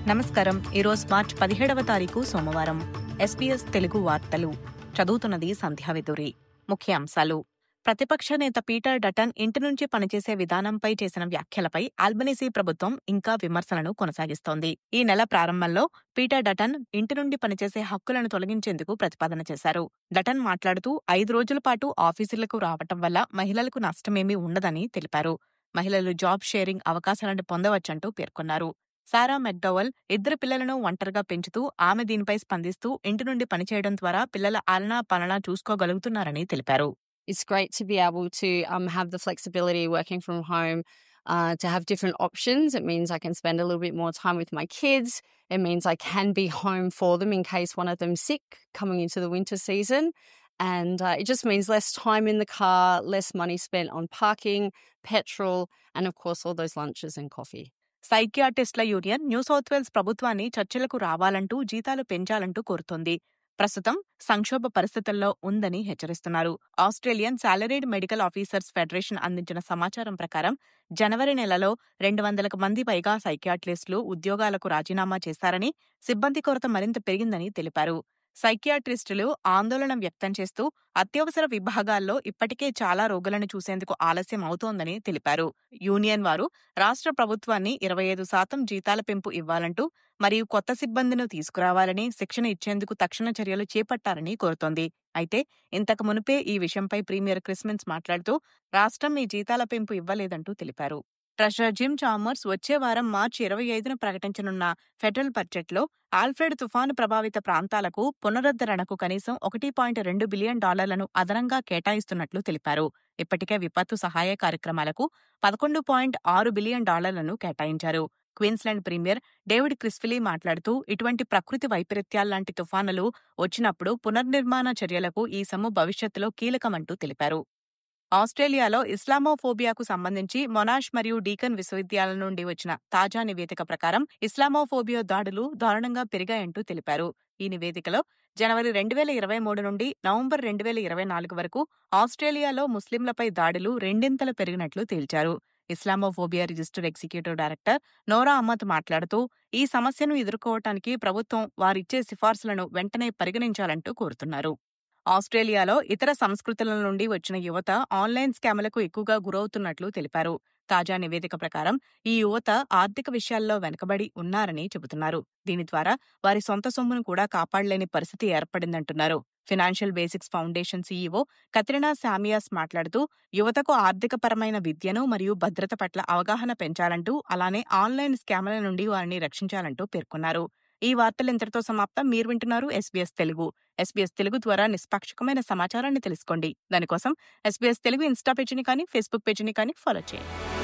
నమస్కారం ఈరోజు మార్చ్ పదిహేడవ తారీఖు సోమవారం ఎస్పీఎస్ తెలుగు వార్తలు చదువుతున్నది సంధ్యావిదురి ముఖ్య అంశాలు ప్రతిపక్ష నేత పీటర్ డటన్ ఇంటి నుంచి పనిచేసే విధానంపై చేసిన వ్యాఖ్యలపై ఆల్బనీసీ ప్రభుత్వం ఇంకా విమర్శలను కొనసాగిస్తోంది ఈ నెల ప్రారంభంలో పీటర్ డటన్ ఇంటి నుండి పనిచేసే హక్కులను తొలగించేందుకు ప్రతిపాదన చేశారు డటన్ మాట్లాడుతూ ఐదు రోజుల పాటు ఆఫీసులకు రావటం వల్ల మహిళలకు నష్టమేమీ ఉండదని తెలిపారు మహిళలు జాబ్ షేరింగ్ అవకాశాలను పొందవచ్చంటూ పేర్కొన్నారు సారా మెక్డోవల్ ఇద్దరు పిల్లలను ఒంటరిగా పెంచుతూ ఆమె దీనిపై స్పందిస్తూ ఇంటి నుండి పనిచేయడం ద్వారా పిల్లల ఆలనా పాలనా చూసుకోగలుగుతున్నారని తెలిపారు it's great to be able to um, have the flexibility working from home uh, to have different options. It means I can spend a little bit more time with my kids. It means I can be home for them in case one of them's sick coming into the winter season. And uh, it just means less time in the car, less money spent on parking, petrol, and of course, all those lunches and coffee. సైకియాటిస్టుల union New South Wales ప్రభుత్వాన్ని చర్చలకు రావాలంటూ జీతాలు పెంచాలంటూ కోరుతోంది ప్రస్తుతం సంక్షోభ పరిస్థితుల్లో ఉందని హెచ్చరిస్తున్నారు Australian salaried medical officers federation అందించిన సమాచారం ప్రకారం జనవరి నెలలో రెండు వందలకు మంది పైగా సైకియాట్రిస్టులు ఉద్యోగాలకు రాజీనామా చేశారని సిబ్బంది కొరత మరింత పెరిగిందని తెలిపారు సైకియాట్రిస్టులు ఆందోళన వ్యక్తం చేస్తూ అత్యవసర విభాగాల్లో ఇప్పటికే చాలా రోగులను చూసేందుకు ఆలస్యం అవుతోందని తెలిపారు యూనియన్ వారు రాష్ట్ర ప్రభుత్వాన్ని ఇరవై ఐదు శాతం జీతాల పెంపు ఇవ్వాలంటూ మరియు కొత్త సిబ్బందిని తీసుకురావాలని శిక్షణ ఇచ్చేందుకు తక్షణ చర్యలు చేపట్టాలని కోరుతోంది అయితే ఇంతకు మునుపే ఈ విషయంపై ప్రీమియర్ క్రిస్మన్స్ మాట్లాడుతూ రాష్ట్రం ఈ జీతాల పెంపు ఇవ్వలేదంటూ తెలిపారు ట్రెషరర్ జిమ్ చామర్స్ వచ్చే వారం మార్చి ఇరవై ఐదున ప్రకటించనున్న ఫెడరల్ బడ్జెట్లో ఆల్ఫ్రెడ్ తుఫాను ప్రభావిత ప్రాంతాలకు పునరుద్ధరణకు కనీసం ఒకటి పాయింట్ రెండు బిలియన్ డాలర్లను అదనంగా కేటాయిస్తున్నట్లు తెలిపారు ఇప్పటికే విపత్తు సహాయ కార్యక్రమాలకు పదకొండు పాయింట్ ఆరు బిలియన్ డాలర్లను కేటాయించారు క్వీన్స్లాండ్ ప్రీమియర్ డేవిడ్ క్రిస్ఫిలీ మాట్లాడుతూ ఇటువంటి ప్రకృతి వైపరీత్యాల్లాంటి తుఫానులు వచ్చినప్పుడు పునర్నిర్మాణ చర్యలకు ఈ సొమ్ము భవిష్యత్తులో కీలకమంటూ తెలిపారు ఆస్ట్రేలియాలో ఇస్లామోఫోబియాకు సంబంధించి మొనాష్ మరియు డీకన్ విశ్వవిద్యాలయం నుండి వచ్చిన తాజా నివేదిక ప్రకారం ఇస్లామోఫోబియా దాడులు దారుణంగా పెరిగాయంటూ తెలిపారు ఈ నివేదికలో జనవరి రెండు వేల ఇరవై మూడు నుండి నవంబర్ రెండు వేల ఇరవై నాలుగు వరకు ఆస్ట్రేలియాలో ముస్లింలపై దాడులు రెండింతలు పెరిగినట్లు తేల్చారు ఇస్లామోఫోబియా రిజిస్టర్ ఎగ్జిక్యూటివ్ డైరెక్టర్ నోరా అహ్మద్ మాట్లాడుతూ ఈ సమస్యను ఎదుర్కోవటానికి ప్రభుత్వం వారిచ్చే సిఫార్సులను వెంటనే పరిగణించాలంటూ కోరుతున్నారు ఆస్ట్రేలియాలో ఇతర సంస్కృతుల నుండి వచ్చిన యువత ఆన్లైన్ స్కామ్లకు ఎక్కువగా గురవుతున్నట్లు తెలిపారు తాజా నివేదిక ప్రకారం ఈ యువత ఆర్థిక విషయాల్లో వెనుకబడి ఉన్నారని చెబుతున్నారు దీని ద్వారా వారి సొంత సొమ్మును కూడా కాపాడలేని పరిస్థితి ఏర్పడిందంటున్నారు financial basics foundation CEO Katrina శామియాస్ మాట్లాడుతూ యువతకు ఆర్థికపరమైన విద్యను మరియు భద్రత పట్ల అవగాహన పెంచాలంటూ అలానే ఆన్లైన్ స్కామ్ల నుండి వారిని రక్షించాలంటూ పేర్కొన్నారు ఈ వార్తలు ఇంతటితో సమాప్తం మీరు వింటున్నారు ఎస్బీఎస్ తెలుగు ఎస్బీఎస్ తెలుగు ద్వారా నిష్పాక్షికమైన సమాచారాన్ని తెలుసుకోండి దానికోసం ఎస్బీఎస్ తెలుగు ఇన్స్టా పేజీని కానీ ఫేస్బుక్ పేజీని కానీ ఫాలో చేయండి